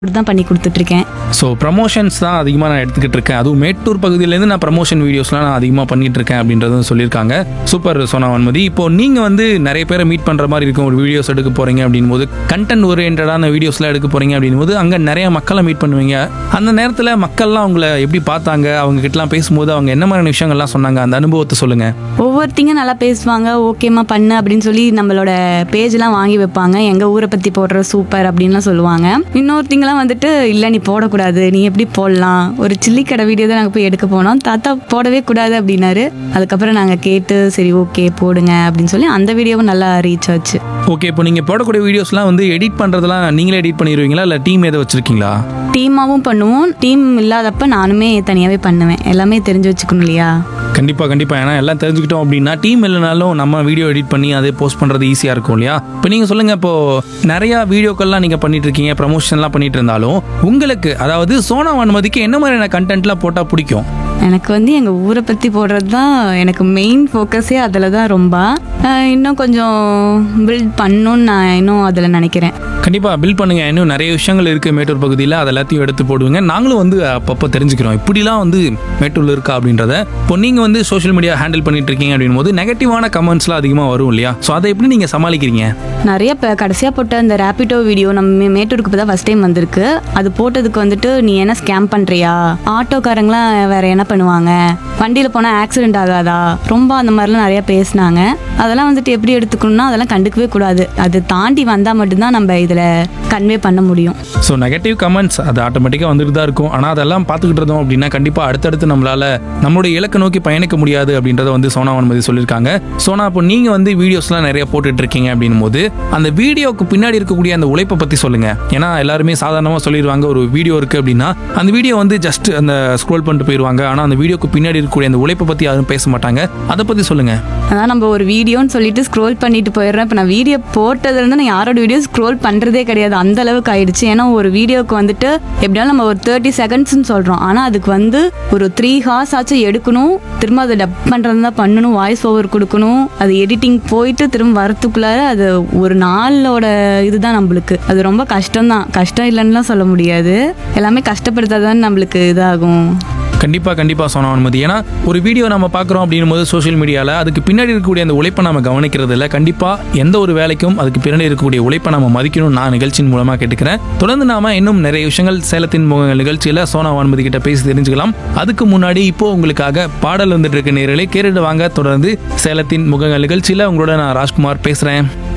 தான் பண்ணி கொடுத்துட்ருக்கேன் ஸோ ப்ரமோஷன்ஸ் தான் அதிகமாக நான் எடுத்துக்கிட்டு இருக்கேன் அதுவும் மேட்டூர் பகுதியிலேருந்து நான் ப்ரமோஷன் வீடியோஸ்லாம் நான் அதிகமாக பண்ணிட்டு இருக்கேன் அப்படின்றதும் சொல்லியிருக்காங்க சூப்பர் சோனா வன்மதி இப்போ நீங்கள் வந்து நிறைய பேரை மீட் பண்ணுற மாதிரி இருக்கும் ஒரு வீடியோஸ் எடுக்க போகிறீங்க அப்படின் போது கண்டென்ட் ஓரியன்டான வீடியோஸ்லாம் எடுக்க போகிறீங்க அப்படின் போது அங்கே நிறைய மக்களை மீட் பண்ணுவீங்க அந்த நேரத்தில் மக்கள்லாம் அவங்கள எப்படி பார்த்தாங்க அவங்க கிட்டலாம் பேசும்போது அவங்க என்ன மாதிரியான விஷயங்கள்லாம் சொன்னாங்க அந்த அனுபவத்தை சொல்லுங்கள் ஒவ்வொருத்திங்க நல்லா பேசுவாங்க ஓகேம்மா பண்ணு அப்படின்னு சொல்லி நம்மளோட பேஜ்லாம் வாங்கி வைப்பாங்க எங்கள் ஊரை பற்றி போடுற சூப்பர் அப்படின்லாம் சொல்லுவாங்க இன்னொருத்திங்கலாம் வந்துட்டு இல்லை நீ போடக்கூடாது நீ எப்படி போடலாம் ஒரு சில்லி கடை வீடியோ தான் நாங்கள் போய் எடுக்க போனோம் தாத்தா போடவே கூடாது அப்படின்னாரு அதுக்கப்புறம் நாங்கள் கேட்டு சரி ஓகே போடுங்க அப்படின்னு சொல்லி அந்த வீடியோவும் நல்லா ரீச் ஆச்சு ஓகே இப்போ நீங்கள் போடக்கூடிய வீடியோஸ்லாம் வந்து எடிட் பண்ணுறதுலாம் நீங்களே எடிட் பண்ணிடுவீங்களா இல்லை டீம் எதை வச்சுருக்கீங்களா டீமாவும் பண்ணுவோம் டீம் இல்லாதப்ப நானுமே தனியாகவே பண்ணுவேன் எல்லாமே தெரிஞ்சு வச்சுக்கணும் இல்லையா கண்டிப்பாக கண்டிப்பாக ஏன்னா எல்லாம் தெரிஞ்சுக்கிட்டோம் அப்படின்னா டீம் இல்லைனாலும் நம்ம வீடியோ எடிட் பண்ணி அதை போஸ்ட் பண்ணுறது ஈஸியாக இருக்கும் இல்லையா இப்போ நீங்கள் சொல்லுங்கள் இப்போ நிறையா வீடியோக்கள்லாம் நீங்கள் பண்ணிட்டு இருக்கீங்க ப்ரமோஷன்லாம் பண்ணிட்டு இருந்தாலும் உங்களுக்கு அதாவது சோனா வன்மதிக்கு என்ன மாதிரியான கண்டென்ட்லாம் போட்டால் பிடிக்கும் எனக்கு வந்து எங்கள் ஊரை பற்றி போடுறது தான் எனக்கு மெயின் ஃபோக்கஸே அதில் தான் ரொம்ப அஹ் இன்னும் கொஞ்சம் பில்ட் பண்ணணும்னு நான் இன்னும் அதில் நினைக்கிறேன் கண்டிப்பாக பில் பண்ணுங்க இன்னும் நிறைய விஷயங்கள் இருக்குது மேட்டூர் பகுதியில் அது எல்லாத்தையும் எடுத்து போடுவீங்க நாங்களும் வந்து அப்பப்போ தெரிஞ்சுக்கிறோம் இப்படிலாம் வந்து மேட்டூரில் இருக்கா அப்படின்றத இப்போ நீங்கள் வந்து சோஷியல் மீடியா ஹேண்டில் பண்ணிட்டு இருக்கீங்க அப்படின் போது நெகட்டிவான கமெண்ட்ஸ்லாம் அதிகமாக வரும் இல்லையா ஸோ அதை எப்படி நீங்கள் சமாளிக்கிறீங்க நிறைய இப்போ கடைசியாக போட்ட அந்த ரேபிட்டோ வீடியோ நம்ம மே- மேட்டூருக்கு இப்போ தான் ஃபஸ்ட் டைம் வந்திருக்கு அது போட்டதுக்கு வந்துட்டு நீ என்ன ஸ்கேம் பண்ணுறியா ஆட்டோக்காரங்களாம் வேற என்ன பண்ணுவாங்க வண்டியில் போனால் ஆக்சிடென்ட் ஆகாதா ரொம்ப அந்த மாதிரிலாம் நிறைய பேசினாங்க அதெல்லாம் வந்துட்டு எப்படி எடுத்துக்கணும்னா அதெல்லாம் கண்டுக்கவே கூடாது அது தாண்டி வந்தால் மட்டும்தான் நம்ம இதில் கன்வே பண்ண முடியும் ஸோ நெகட்டிவ் கமெண்ட்ஸ் அது ஆட்டோமேட்டிக்காக வந்துட்டு தான் இருக்கும் ஆனால் அதெல்லாம் பார்த்துக்கிட்டு இருந்தோம் அப்படின்னா கண்டிப்பாக அடுத்தடுத்து நம்மளால நம்மளுடைய இலக்கை நோக்கி பயணிக்க முடியாது அப்படின்றத வந்து சோனா வன்மதி சொல்லியிருக்காங்க சோனா இப்போ நீங்கள் வந்து வீடியோஸ்லாம் நிறைய போட்டுட்டு இருக்கீங்க அப்படின்னும் போது அந்த வீடியோக்கு பின்னாடி இருக்கக்கூடிய அந்த உழைப்பை பற்றி சொல்லுங்க ஏன்னா எல்லாருமே சாதாரணமாக சொல்லிடுவாங்க ஒரு வீடியோ இருக்கு அப்படின்னா அந்த வீடியோ வந்து ஜஸ்ட் அந்த ஸ்க்ரோல் பண்ணிட்டு போயிடுவாங்க ஆனால் அந்த வீடியோக்கு பின்னாடி இருக்கக்கூடிய அந்த உழைப்பை பற்றி யாரும் பேச மாட்டாங்க அதை பற்றி சொல்லுங்க அதான் நம்ம ஒரு வீடியோன்னு சொல்லிட்டு ஸ்க்ரோல் பண்ணிட்டு போயிடுறோம் இப்போ நான் வீடியோ போட்டதுலேருந்து நான் யாரோட வீடியோ ஸ்க்ரோல் பண்ணுறதே கிடையாது அந்த அளவுக்கு ஆயிடுச்சு ஏன்னா ஒரு வீடியோக்கு வந்துட்டு எப்படியாலும் நம்ம ஒரு தேர்ட்டி செகண்ட்ஸ்னு சொல்கிறோம் ஆனால் அதுக்கு வந்து ஒரு த்ரீ ஹார்ஸ் ஆச்சும் எடுக்கணும் திரும்ப அதை டப் பண்ணுறது தான் பண்ணணும் வாய்ஸ் ஓவர் கொடுக்கணும் அது எடிட்டிங் போயிட்டு திரும்ப வரத்துக்குள்ளார அது ஒரு நாளோட இதுதான் நம்மளுக்கு அது ரொம்ப கஷ்டம்தான் கஷ்டம் இல்லைன்னுலாம் சொல்ல முடியாது எல்லாமே கஷ்டப்படுத்தாதான் நம்மளுக்கு இதாகும் கண்டிப்பாக கண்டிப்பாக சொன்ன அனுமதி ஏன்னா ஒரு வீடியோ நம்ம பார்க்குறோம் அப்படின்னும் போது சோஷியல் மீடியாவில் அதுக்கு பின்னாடி இருக்கக்கூடிய அந்த உழைப்பை நம்ம கவனிக்கிறது இல்லை கண்டிப்பாக எந்த ஒரு வேலைக்கும் அதுக்கு பின்னாடி இருக்கக்கூடிய உழைப்பை நம்ம மதிக்கணும் நான் நிகழ்ச்சியின் மூலமாக கேட்டுக்கிறேன் தொடர்ந்து நாம இன்னும் நிறைய விஷயங்கள் சேலத்தின் முகங்கள் நிகழ்ச்சியில் சோனா வான்மதி கிட்ட பேசி தெரிஞ்சுக்கலாம் அதுக்கு முன்னாடி இப்போ உங்களுக்காக பாடல் வந்துட்டு இருக்க நேரலை கேட்டுட்டு வாங்க தொடர்ந்து சேலத்தின் முகங்கள் நிகழ்ச்சியில் உங்களோட நான் ராஜ்குமார் பேசுகிறேன்